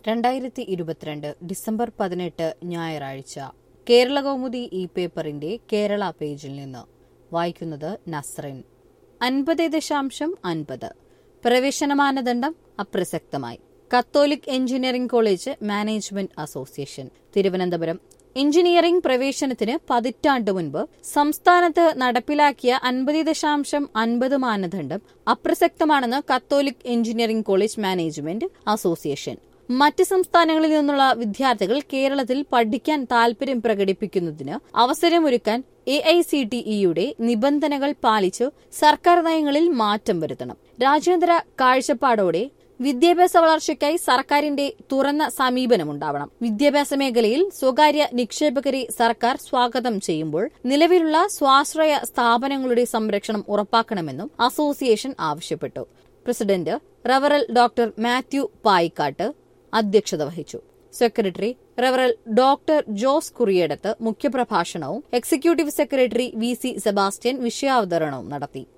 രണ്ടായിരത്തി ഇരുപത്തിരണ്ട് ഡിസംബർ പതിനെട്ട് ഞായറാഴ്ച കേരള കൗമുദി ഈ പേപ്പറിന്റെ കേരള പേജിൽ നിന്ന് വായിക്കുന്നത് നസ്റിൻ അൻപത് ദശാംശം അൻപത് പ്രവേശന മാനദണ്ഡം അപ്രസക്തമായി Catholic engineering college management association Thiruvananthapuram engineering പ്രവേശനത്തിന് പതിറ്റാണ്ട് മുൻപ് സംസ്ഥാനത്ത് നടപ്പിലാക്കിയ അൻപത് ദശാംശം അൻപത് മാനദണ്ഡം അപ്രസക്തമാണെന്ന് Catholic engineering college management association മറ്റ് സംസ്ഥാനങ്ങളിൽ നിന്നുള്ള വിദ്യാർത്ഥികൾ കേരളത്തിൽ പഠിക്കാൻ താൽപര്യം പ്രകടിപ്പിക്കുന്നതിന് അവസരമൊരുക്കാൻ എ ഐ സി ടി ഇയുടെ നിബന്ധനകൾ പാലിച്ച് സർക്കാർ നയങ്ങളിൽ മാറ്റം വരുത്തണം രാജ്യാന്തര കാഴ്ചപ്പാടോടെ വിദ്യാഭ്യാസ വളർച്ചയ്ക്കായി സർക്കാരിന്റെ തുറന്ന സമീപനമുണ്ടാവണം വിദ്യാഭ്യാസ മേഖലയിൽ സ്വകാര്യ നിക്ഷേപകരെ സർക്കാർ സ്വാഗതം ചെയ്യുമ്പോൾ നിലവിലുള്ള സ്വാശ്രയ സ്ഥാപനങ്ങളുടെ സംരക്ഷണം ഉറപ്പാക്കണമെന്നും അസോസിയേഷൻ ആവശ്യപ്പെട്ടു പ്രസിഡന്റ് റവറൽ ഡോക്ടർ മാത്യു പായിക്കാട്ട് അധ്യക്ഷത വഹിച്ചു സെക്രട്ടറി റവറൽ ഡോക്ടർ ജോസ് കുറിയടത്ത് മുഖ്യപ്രഭാഷണവും executive secretary V C Sebastian വിഷയാവതരണവും നടത്തി